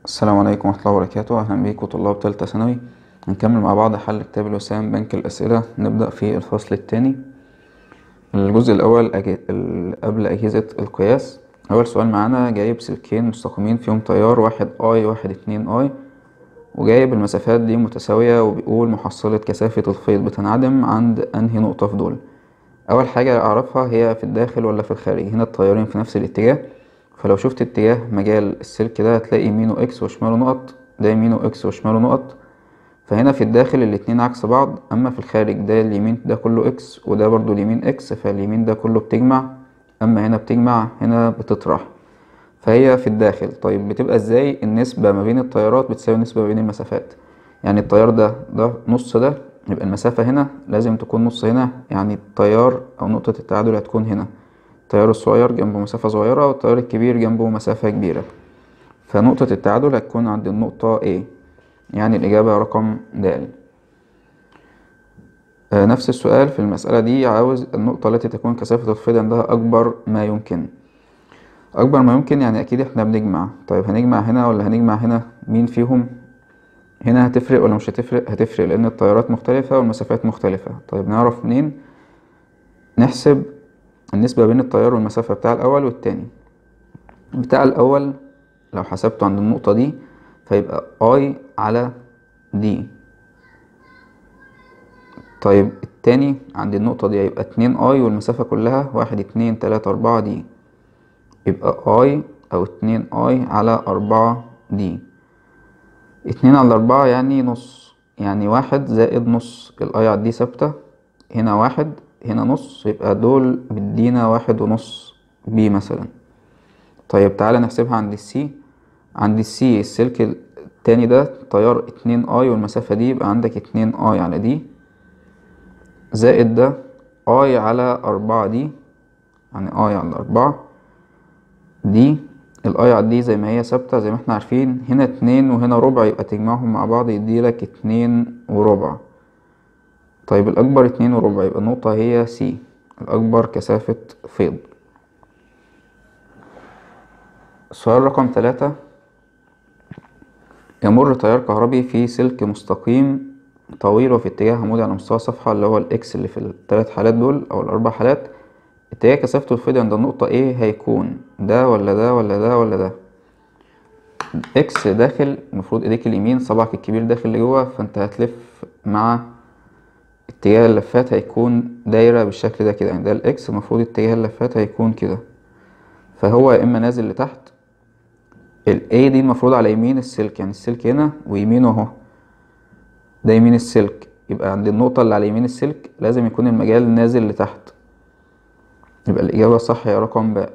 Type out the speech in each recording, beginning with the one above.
السلام عليكم ورحمة الله وبركاته أهلا بيكم طلاب تالتة ثانوي هنكمل مع بعض حل كتاب الوسام بنك الأسئلة نبدأ في الفصل الثاني الجزء الأول أجي... ال- قبل أجهزة القياس أول سؤال معانا جايب سلكين مستقيمين فيهم تيار واحد أي واحد اتنين أي وجايب المسافات دي متساوية وبيقول محصلة كثافة الفيض بتنعدم عند أنهي نقطة في دول أول حاجة أعرفها هي في الداخل ولا في الخارج هنا التيارين في نفس الاتجاه فلو شفت اتجاه مجال السلك ده هتلاقي يمينه اكس وشماله نقط ده يمينه اكس وشماله نقط فهنا في الداخل الاتنين عكس بعض اما في الخارج ده اليمين ده كله اكس وده برضو اليمين اكس فاليمين ده كله بتجمع اما هنا بتجمع هنا بتطرح فهي في الداخل طيب بتبقى ازاي النسبة ما بين التيارات بتساوي النسبة ما بين المسافات يعني التيار ده ده نص ده يبقى المسافة هنا لازم تكون نص هنا يعني التيار او نقطة التعادل هتكون هنا التيار الصغير جنبه مسافة صغيرة والتيار الكبير جنبه مسافة كبيرة فنقطة التعادل هتكون عند النقطة A يعني الإجابة رقم د آه، نفس السؤال في المسألة دي عاوز النقطة التي تكون كثافة الفيض عندها أكبر ما يمكن أكبر ما يمكن يعني أكيد إحنا بنجمع طيب هنجمع هنا ولا هنجمع هنا مين فيهم هنا هتفرق ولا مش هتفرق هتفرق لأن التيارات مختلفة والمسافات مختلفة طيب نعرف منين نحسب النسبة بين التيار والمسافة بتاع الأول والتاني بتاع الأول لو حسبته عند النقطة دي فيبقى I على دي طيب التاني عند النقطة دي هيبقى اتنين I والمسافة كلها واحد اتنين تلاتة أربعة دي يبقى I أو اتنين I على أربعة دي اتنين على أربعة يعني نص يعني واحد زائد نص الأي على دي ثابتة هنا واحد هنا نص يبقى دول بيدينا واحد ونص بي مثلا طيب تعالى نحسبها عند السي عند السي السلك التاني ده تيار اتنين اي والمسافة دي يبقى عندك اتنين اي على دي زائد ده اي على أربعة دي يعني اي على أربعة دي الاي على دي زي ما هي ثابتة زي ما احنا عارفين هنا اتنين وهنا ربع يبقى تجمعهم مع بعض يديلك اتنين وربع طيب الأكبر اتنين وربع يبقى النقطة هي سي الأكبر كثافة فيض السؤال رقم تلاتة يمر تيار كهربي في سلك مستقيم طويل وفي اتجاه عمودي على مستوى الصفحة اللي هو الإكس اللي في التلات حالات دول أو الأربع حالات اتجاه كثافة الفيض عند النقطة A هيكون ده ولا ده ولا ده ولا ده إكس داخل المفروض إيديك اليمين صبعك الكبير داخل لجوه فأنت هتلف مع اتجاه اللفات هيكون دايرة بالشكل ده كده يعني ده الإكس المفروض اتجاه اللفات هيكون كده فهو يا إما نازل لتحت ال A دي المفروض على يمين السلك يعني السلك هنا ويمينه اهو ده يمين السلك يبقى عند النقطة اللي على يمين السلك لازم يكون المجال نازل لتحت يبقى الإجابة الصح هي رقم باء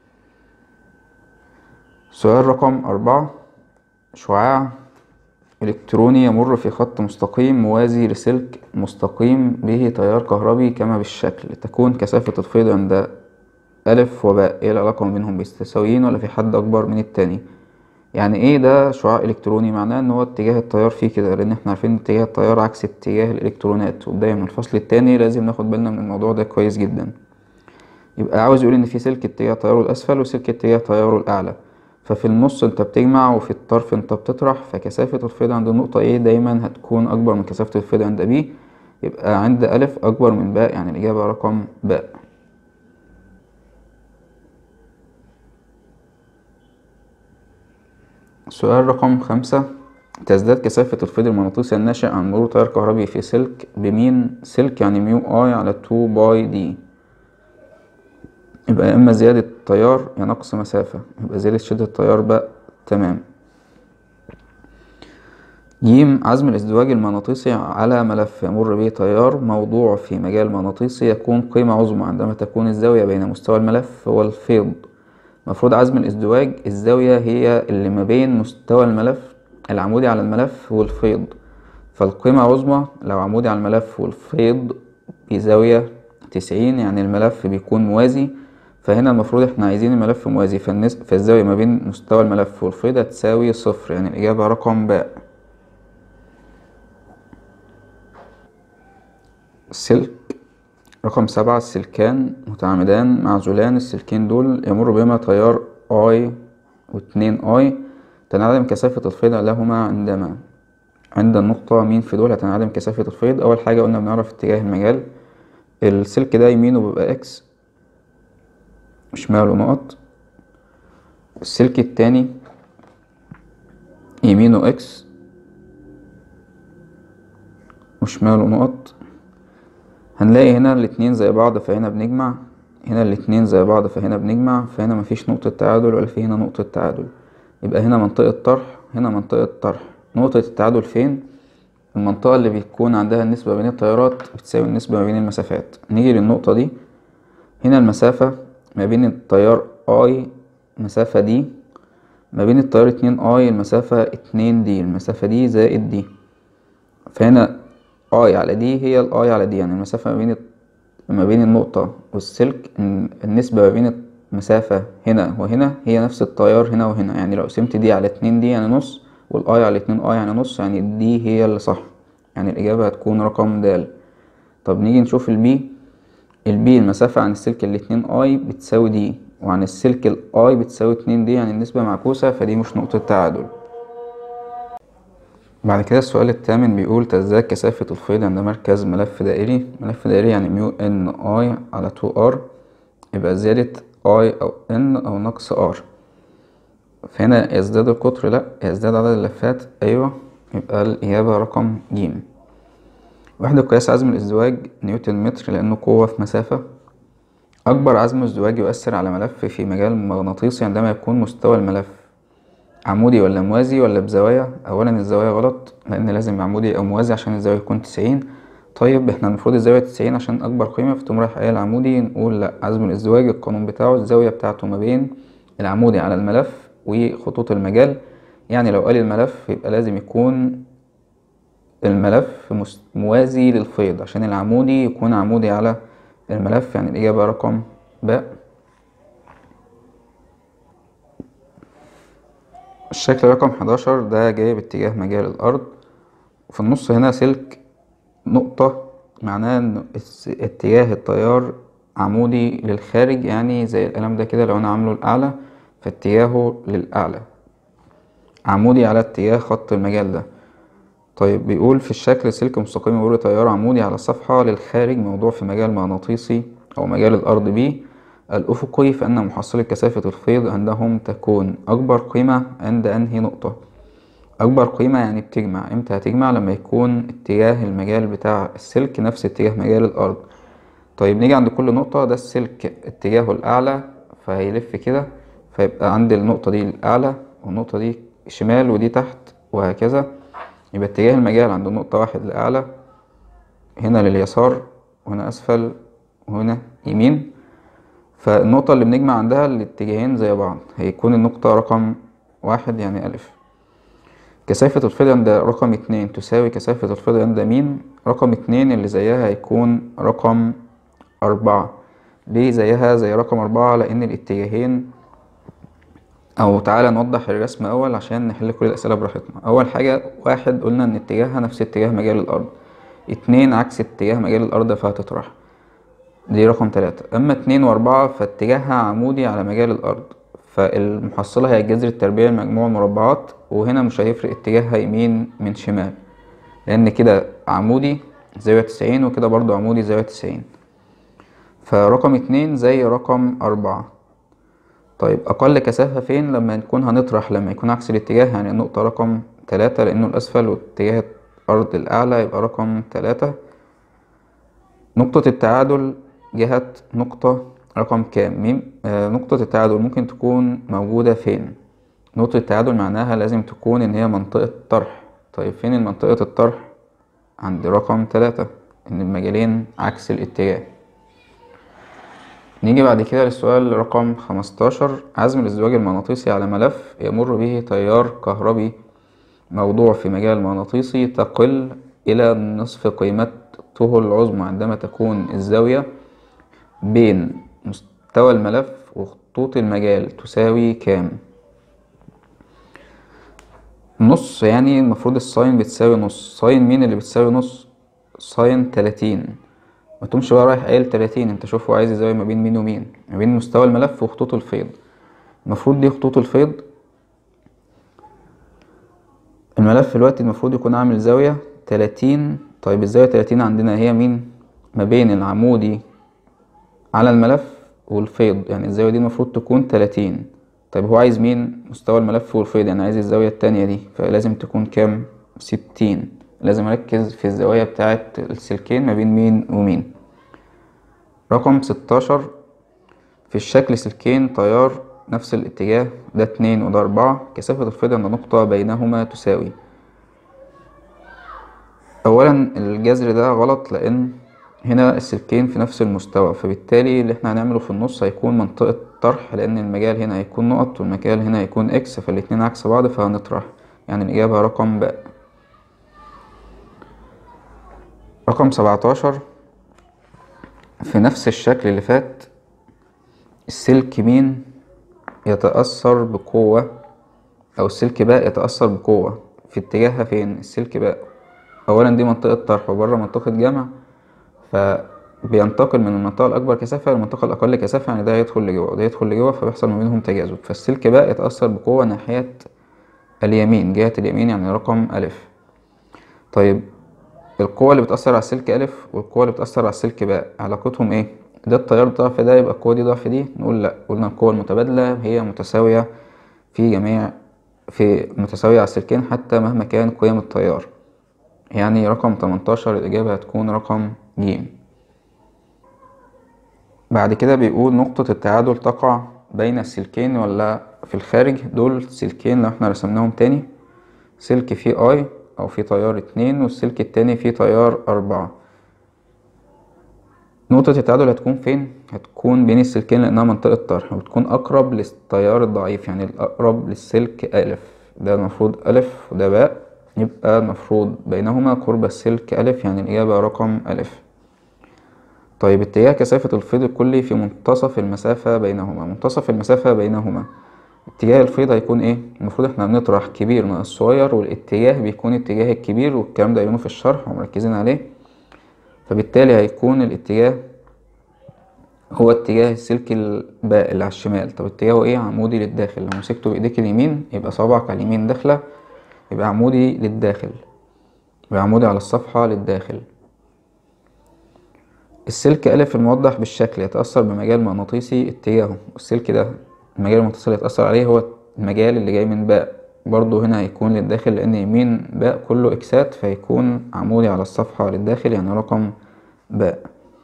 سؤال رقم أربعة شعاع إلكتروني يمر في خط مستقيم موازي لسلك مستقيم به تيار كهربي كما بالشكل تكون كثافة الفيض عند ألف وباء ايه العلاقة ما بينهم بيستساويين ولا في حد أكبر من التاني يعني ايه ده شعاع إلكتروني معناه ان هو اتجاه التيار فيه كده لأن احنا عارفين اتجاه التيار عكس اتجاه الإلكترونات وبداية من الفصل التاني لازم ناخد بالنا من الموضوع ده كويس جدا يبقى عاوز يقول ان في سلك اتجاه تياره الأسفل وسلك اتجاه تياره الأعلى ففي النص انت بتجمع وفي الطرف انت بتطرح فكثافة الفيض عند النقطة A دايما هتكون أكبر من كثافة الفيض عند B يبقى عند ألف أكبر من باء يعني الإجابة رقم باء سؤال رقم خمسة تزداد كثافة الفيض المغناطيسي الناشئ عن مرور تيار كهربي في سلك بمين سلك يعني ميو اي على 2 باي دي يبقى يا إما زيادة تيار يا نقص مسافة يبقى زيادة شدة التيار بقى تمام جيم عزم الازدواج المغناطيسي على ملف يمر به تيار موضوع في مجال مغناطيسي يكون قيمة عظمى عندما تكون الزاوية بين مستوى الملف والفيض مفروض عزم الازدواج الزاوية هي اللي ما بين مستوى الملف العمودي على الملف والفيض فالقيمة عظمى لو عمودي على الملف والفيض بزاوية تسعين يعني الملف بيكون موازي فهنا المفروض احنا عايزين الملف موازي فالنس... فالزاوية ما بين مستوى الملف والفيض هتساوي صفر يعني الإجابة رقم باء سلك رقم سبعة السلكان متعامدان معزولان السلكين دول يمر بهما تيار اي واتنين اي تنعدم كثافة الفيض لهما عندما عند النقطة مين في دول هتنعدم كثافة الفيض أول حاجة قلنا بنعرف اتجاه المجال السلك ده يمينه بيبقى إكس شماله نقط السلك التاني يمينه إكس وشماله نقط هنلاقي هنا الاتنين زي بعض فهنا بنجمع هنا الاتنين زي بعض فهنا بنجمع فهنا مفيش نقطة تعادل ولا في هنا نقطة تعادل يبقى هنا منطقة طرح هنا منطقة طرح نقطة التعادل فين المنطقة اللي بيكون عندها النسبة بين التيارات بتساوي النسبة ما بين المسافات نيجي للنقطة دي هنا المسافة ما بين التيار I المسافة دي ما بين التيار اتنين I المسافة اتنين دي المسافة دي زائد دي فهنا I على دي هي ال I على دي يعني المسافة ما بين ما بين النقطة والسلك النسبة ما بين المسافة هنا وهنا هي نفس التيار هنا وهنا يعني لو قسمت دي على اتنين دي يعني نص والاي على اتنين اي يعني نص يعني دي هي اللي صح يعني الإجابة هتكون رقم د طب نيجي نشوف البي البي المسافة عن السلك الاتنين اي بتساوي دي وعن السلك الاي بتساوي اتنين دي يعني النسبة معكوسة فدي مش نقطة تعادل بعد كده السؤال الثامن بيقول تزداد كثافة الفيض عند مركز ملف دائري ملف دائري يعني ميو ان اي على تو ار يبقى زيادة اي او ان او نقص ار فهنا يزداد القطر لا يزداد عدد اللفات ايوه يبقى الإجابة رقم ج وحدة قياس عزم الازدواج نيوتن متر لأنه قوة في مسافة أكبر عزم ازدواج يؤثر على ملف في مجال مغناطيسي عندما يكون مستوى الملف عمودي ولا موازي ولا بزوايا أولا الزوايا غلط لأن لازم عمودي أو موازي عشان الزاوية تكون تسعين طيب احنا المفروض الزاوية تسعين عشان أكبر قيمة فتقوم رايح قايل عمودي نقول لأ عزم الازدواج القانون بتاعه الزاوية بتاعته ما بين العمودي على الملف وخطوط المجال يعني لو قال الملف يبقى لازم يكون الملف موازي للفيض عشان العمودي يكون عمودي على الملف يعني الإجابة رقم ب الشكل رقم 11 ده جاي باتجاه مجال الأرض في النص هنا سلك نقطة معناه ان اتجاه التيار عمودي للخارج يعني زي القلم ده كده لو انا عامله الأعلى فاتجاهه للأعلى عمودي على اتجاه خط المجال ده طيب بيقول في الشكل سلك مستقيم يمر تيار عمودي على الصفحة للخارج موضوع في مجال مغناطيسي أو مجال الأرض بيه الأفقي فإن محصلة كثافة الفيض عندهم تكون أكبر قيمة عند أنهي نقطة أكبر قيمة يعني بتجمع إمتى هتجمع لما يكون اتجاه المجال بتاع السلك نفس اتجاه مجال الأرض طيب نيجي عند كل نقطة ده السلك اتجاهه الأعلى فهيلف كده فيبقى عند النقطة دي الأعلى والنقطة دي شمال ودي تحت وهكذا يبقى اتجاه المجال عند النقطة واحد لأعلى هنا لليسار وهنا أسفل وهنا يمين فالنقطة اللي بنجمع عندها الاتجاهين زي بعض هيكون النقطة رقم واحد يعني ألف كثافة الفيض عند رقم اتنين تساوي كثافة الفيض عند مين رقم اتنين اللي زيها هيكون رقم أربعة ليه زيها زي رقم أربعة لأن الاتجاهين أو تعالى نوضح الرسم أول عشان نحل كل الأسئلة براحتنا أول حاجة واحد قلنا إن اتجاهها نفس اتجاه مجال الأرض اتنين عكس اتجاه مجال الأرض فهتطرح دي رقم تلاتة أما اتنين وأربعة فاتجاهها عمودي على مجال الأرض فالمحصلة هي الجذر التربيعي لمجموع المربعات وهنا مش هيفرق اتجاهها يمين من شمال لأن كده عمودي زاوية تسعين وكده برضو عمودي زاوية تسعين فرقم اتنين زي رقم أربعة طيب أقل كثافة فين لما نكون هنطرح لما يكون عكس الاتجاه يعني النقطة رقم تلاتة لأنه الأسفل واتجاه الأرض الأعلى يبقى رقم تلاتة نقطة التعادل جهة نقطة رقم كام ميم آه نقطة التعادل ممكن تكون موجودة فين نقطة التعادل معناها لازم تكون إن هي منطقة طرح طيب فين منطقة الطرح عند رقم تلاتة إن المجالين عكس الاتجاه نيجي بعد كده للسؤال رقم خمستاشر عزم الازدواج المغناطيسي على ملف يمر به تيار كهربي موضوع في مجال مغناطيسي تقل إلى نصف قيمته العظمى عندما تكون الزاوية بين مستوى الملف وخطوط المجال تساوي كام نص يعني المفروض الساين بتساوي نص ساين مين اللي بتساوي نص ساين تلاتين ما تقومش بقى رايح قايل تلاتين انت شوف هو عايز الزاوية ما بين مين ومين ما بين مستوى الملف وخطوط الفيض المفروض دي خطوط الفيض الملف دلوقتي المفروض يكون عامل زاوية تلاتين طيب الزاوية تلاتين عندنا هي مين ما بين العمودي على الملف والفيض يعني الزاوية دي المفروض تكون تلاتين طيب هو عايز مين مستوى الملف والفيض يعني عايز الزاوية التانية دي فلازم تكون كام ستين لازم أركز في الزوايا بتاعة السلكين ما بين مين ومين رقم ستاشر في الشكل سلكين تيار نفس الاتجاه ده اتنين وده أربعة كثافة الفيض عند نقطة بينهما تساوي أولا الجذر ده غلط لأن هنا السلكين في نفس المستوى فبالتالي اللي احنا هنعمله في النص هيكون منطقة طرح لأن المجال هنا هيكون نقط والمجال هنا هيكون اكس فالاتنين عكس بعض فهنطرح يعني الإجابة رقم باء رقم سبعتاشر في نفس الشكل اللي فات السلك مين يتأثر بقوة أو السلك باء يتأثر بقوة في اتجاهها فين السلك باء أولا دي منطقة طرح وبره منطقة جمع فبينتقل من المنطقة الأكبر كثافة للمنطقة الأقل كثافة يعني ده يدخل لجوه وده يدخل لجوه فبيحصل ما بينهم تجاذب فالسلك باء يتأثر بقوة ناحية اليمين جهة اليمين يعني رقم ألف طيب القوة اللي بتأثر على السلك ألف والقوة اللي بتأثر على السلك باء علاقتهم ايه؟ ده التيار ضعف ده يبقى القوة دي ضعف دي نقول لأ قلنا القوة المتبادلة هي متساوية في جميع في متساوية على السلكين حتى مهما كان قيم التيار يعني رقم 18 الإجابة هتكون رقم ج بعد كده بيقول نقطة التعادل تقع بين السلكين ولا في الخارج دول سلكين لو احنا رسمناهم تاني سلك فيه اي أو فيه تيار اتنين والسلك التاني فيه تيار أربعة نقطة التعادل هتكون فين؟ هتكون بين السلكين لأنها منطقة طرح وتكون أقرب للتيار الضعيف يعني الأقرب للسلك ألف ده المفروض ألف وده باء يبقى المفروض بينهما قرب السلك ألف يعني الإجابة رقم ألف طيب اتجاه كثافة الفيض الكلي في منتصف المسافة بينهما منتصف المسافة بينهما اتجاه الفيض هيكون ايه المفروض احنا بنطرح كبير من الصغير والاتجاه بيكون اتجاه الكبير والكلام ده قايلينه في الشرح ومركزين عليه فبالتالي هيكون الاتجاه هو اتجاه السلك الباء اللي على الشمال طب اتجاهه ايه عمودي للداخل لو مسكته بايديك اليمين يبقى صوابعك على اليمين داخلة يبقى عمودي للداخل يبقى عمودي على الصفحة للداخل السلك ألف الموضح بالشكل يتأثر بمجال مغناطيسي اتجاهه والسلك ده المجال المتصل اللي يتأثر عليه هو المجال اللي جاي من باء برضو هنا هيكون للداخل لأن يمين باء كله إكسات فيكون عمودي على الصفحة للداخل يعني رقم باء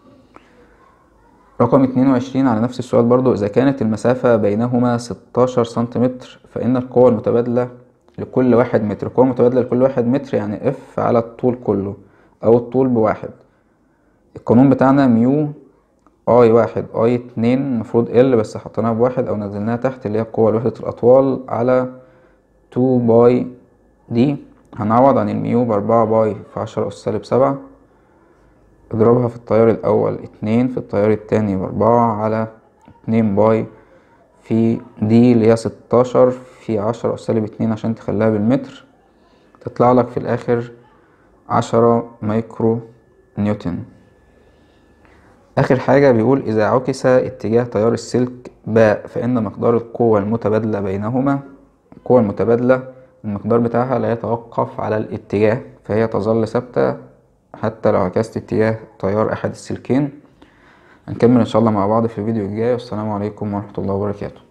رقم اتنين وعشرين على نفس السؤال برضو إذا كانت المسافة بينهما ستاشر سنتيمتر فإن القوة المتبادلة لكل واحد متر القوة المتبادلة لكل واحد متر يعني اف على الطول كله أو الطول بواحد القانون بتاعنا ميو اي واحد اي اتنين المفروض ال بس حطيناها بواحد او نزلناها تحت اللي هي القوة لوحدة الاطوال على تو باي دي هنعوض عن الميو باربعة باي في عشرة اس سالب سبعة اضربها في التيار الاول اتنين في التيار التاني باربعة على اتنين باي في دي اللي هي ستاشر في عشرة اس سالب اتنين عشان تخليها بالمتر تطلع لك في الاخر عشرة مايكرو نيوتن آخر حاجة بيقول إذا عكس اتجاه تيار السلك باء فإن مقدار القوة المتبادلة بينهما القوة المتبادلة المقدار بتاعها لا يتوقف على الاتجاه فهي تظل ثابتة حتى لو عكست اتجاه تيار أحد السلكين هنكمل إن شاء الله مع بعض في الفيديو الجاي والسلام عليكم ورحمة الله وبركاته